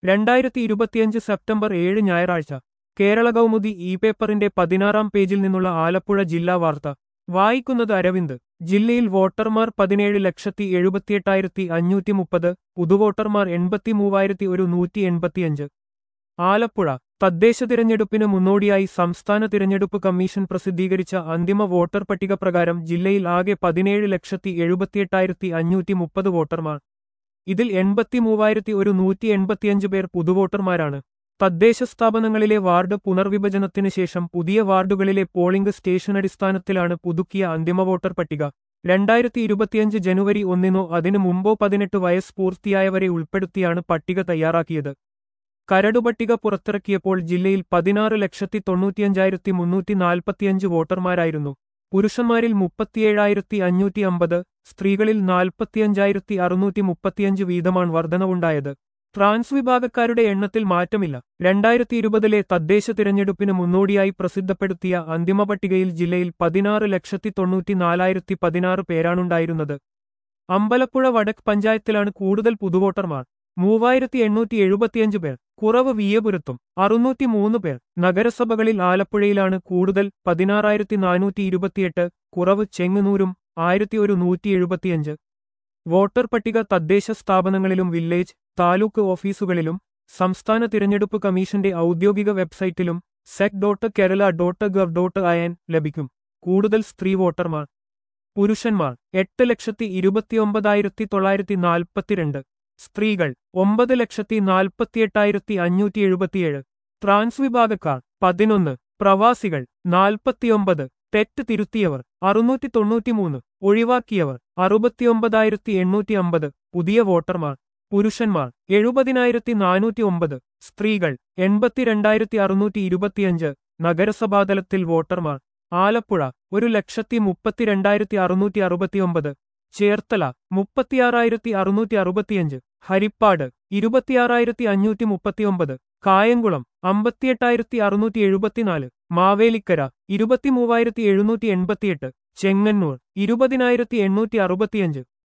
രണ്ടായിരത്തി ഇരുപത്തിയഞ്ച് സെപ്റ്റംബർ ഏഴ് ഞായറാഴ്ച കേരള കൗമുദി ഇ പേപ്പറിന്റെ പതിനാറാം പേജിൽ നിന്നുള്ള ആലപ്പുഴ ജില്ലാ വാർത്ത വായിക്കുന്നത് അരവിന്ദ് ജില്ലയിൽ വോട്ടർമാർ പതിനേഴ് ലക്ഷത്തി എഴുപത്തിയെട്ടായിരത്തി അഞ്ഞൂറ്റി മുപ്പത് പുതുവോട്ടർമാർ എൺപത്തി മൂവായിരത്തി ഒരു നൂറ്റി എൺപത്തിയഞ്ച് ആലപ്പുഴ തദ്ദേശ തിരഞ്ഞെടുപ്പിന് മുന്നോടിയായി സംസ്ഥാന തിരഞ്ഞെടുപ്പ് കമ്മീഷൻ പ്രസിദ്ധീകരിച്ച അന്തിമ വോട്ടർ പട്ടിക പ്രകാരം ജില്ലയിൽ ആകെ പതിനേഴ് ലക്ഷത്തി എഴുപത്തിയെട്ടായിരത്തി അഞ്ഞൂറ്റി മുപ്പത് വോട്ടർമാർ ഇതിൽ എൺപത്തി മൂവായിരത്തി ഒരു നൂറ്റി എൺപത്തിയഞ്ച് പേർ പുതുവോട്ടർമാരാണ് തദ്ദേശ സ്ഥാപനങ്ങളിലെ വാർഡ് പുനർവിഭജനത്തിന് ശേഷം പുതിയ വാർഡുകളിലെ പോളിംഗ് സ്റ്റേഷൻ അടിസ്ഥാനത്തിലാണ് പുതുക്കിയ അന്തിമ വോട്ടർ പട്ടിക രണ്ടായിരത്തി ഇരുപത്തിയഞ്ച് ജനുവരി ഒന്നിനോ അതിനു മുമ്പോ പതിനെട്ട് വയസ്സ് പൂർത്തിയായവരെ ഉൾപ്പെടുത്തിയാണ് പട്ടിക തയ്യാറാക്കിയത് കരടുപട്ടിക പുറത്തിറക്കിയപ്പോൾ ജില്ലയിൽ പതിനാറ് ലക്ഷത്തി തൊണ്ണൂറ്റിയഞ്ചായിരത്തി മുന്നൂറ്റി നാൽപ്പത്തിയഞ്ച് വോട്ടർമാരായിരുന്നു പുരുഷന്മാരിൽ മുപ്പത്തിയേഴായിരത്തി അഞ്ഞൂറ്റി അമ്പത് സ്ത്രീകളിൽ നാൽപ്പത്തിയഞ്ചായിരത്തി അറുന്നൂറ്റി മുപ്പത്തിയഞ്ച് വീതമാണ് വർധനവുണ്ടായത് ട്രാൻസ് വിഭാഗക്കാരുടെ എണ്ണത്തിൽ മാറ്റമില്ല രണ്ടായിരത്തി ഇരുപതിലെ തദ്ദേശ തിരഞ്ഞെടുപ്പിന് മുന്നോടിയായി പ്രസിദ്ധപ്പെടുത്തിയ അന്തിമ പട്ടികയിൽ ജില്ലയിൽ പതിനാറ് ലക്ഷത്തി തൊണ്ണൂറ്റി നാലായിരത്തി പതിനാറ് പേരാണുണ്ടായിരുന്നത് അമ്പലപ്പുഴ വടക്ക് പഞ്ചായത്തിലാണ് കൂടുതൽ പുതുവോട്ടർമാർ മൂവായിരത്തി എണ്ണൂറ്റി എഴുപത്തിയഞ്ച് പേർ കുറവ് വിയപുരത്തും അറുന്നൂറ്റി മൂന്ന് പേർ നഗരസഭകളിൽ ആലപ്പുഴയിലാണ് കൂടുതൽ പതിനാറായിരത്തി നാനൂറ്റി ഇരുപത്തിയെട്ട് കുറവ് ചെങ്ങന്നൂരും ആയിരത്തി ഒരു നൂറ്റി എഴുപത്തിയഞ്ച് വോട്ടർ പട്ടിക തദ്ദേശ സ്ഥാപനങ്ങളിലും വില്ലേജ് താലൂക്ക് ഓഫീസുകളിലും സംസ്ഥാന തിരഞ്ഞെടുപ്പ് കമ്മീഷന്റെ ഔദ്യോഗിക വെബ്സൈറ്റിലും sec dot Kerala dot gov dot in ലഭിക്കും കൂടുതൽ സ്ത്രീ വോട്ടർമാർ പുരുഷന്മാർ എട്ട് ലക്ഷത്തി ഇരുപത്തിയൊമ്പതായിരത്തി തൊള്ളായിരത്തി നാൽപ്പത്തിരണ്ട് സ്ത്രീകൾ ഒമ്പത് ലക്ഷത്തി നാൽപ്പത്തിയെട്ടായിരത്തി അഞ്ഞൂറ്റി എഴുപത്തിയേഴ് ട്രാൻസ് വിഭാഗക്കാർ പതിനൊന്ന് പ്രവാസികൾ നാൽപ്പത്തിയൊമ്പത് തെറ്റ് തിരുത്തിയവർ അറുന്നൂറ്റി തൊണ്ണൂറ്റിമൂന്ന് ഒഴിവാക്കിയവർ അറുപത്തിയൊമ്പതായിരത്തി എണ്ണൂറ്റി അമ്പത് പുതിയ വോട്ടർമാർ പുരുഷന്മാർ എഴുപതിനായിരത്തി നാനൂറ്റി ഒമ്പത് സ്ത്രീകൾ എൺപത്തിരണ്ടായിരത്തി അറുന്നൂറ്റി ഇരുപത്തിയഞ്ച് നഗരസഭാതലത്തിൽ വോട്ടർമാർ ആലപ്പുഴ ഒരു ലക്ഷത്തി മുപ്പത്തിരണ്ടായിരത്തി അറുന്നൂറ്റി അറുപത്തിയൊമ്പത് ചേർത്തല മുപ്പത്തിയാറായിരത്തി അറുന്നൂറ്റി അറുപത്തിയഞ്ച് ഹരിപ്പാട് ഇരുപത്തിയാറായിരത്തി അഞ്ഞൂറ്റി മുപ്പത്തിയൊമ്പത് കായംകുളം അമ്പത്തിയെട്ടായിരത്തി അറുന്നൂറ്റി എഴുപത്തിനാല് മാവേലിക്കര ഇരുപത്തിമൂവായിരത്തി എഴുന്നൂറ്റി എൺപത്തിയെട്ട് ചെങ്ങന്നൂർ ഇരുപതിനായിരത്തി എണ്ണൂറ്റി അറുപത്തിയഞ്ച്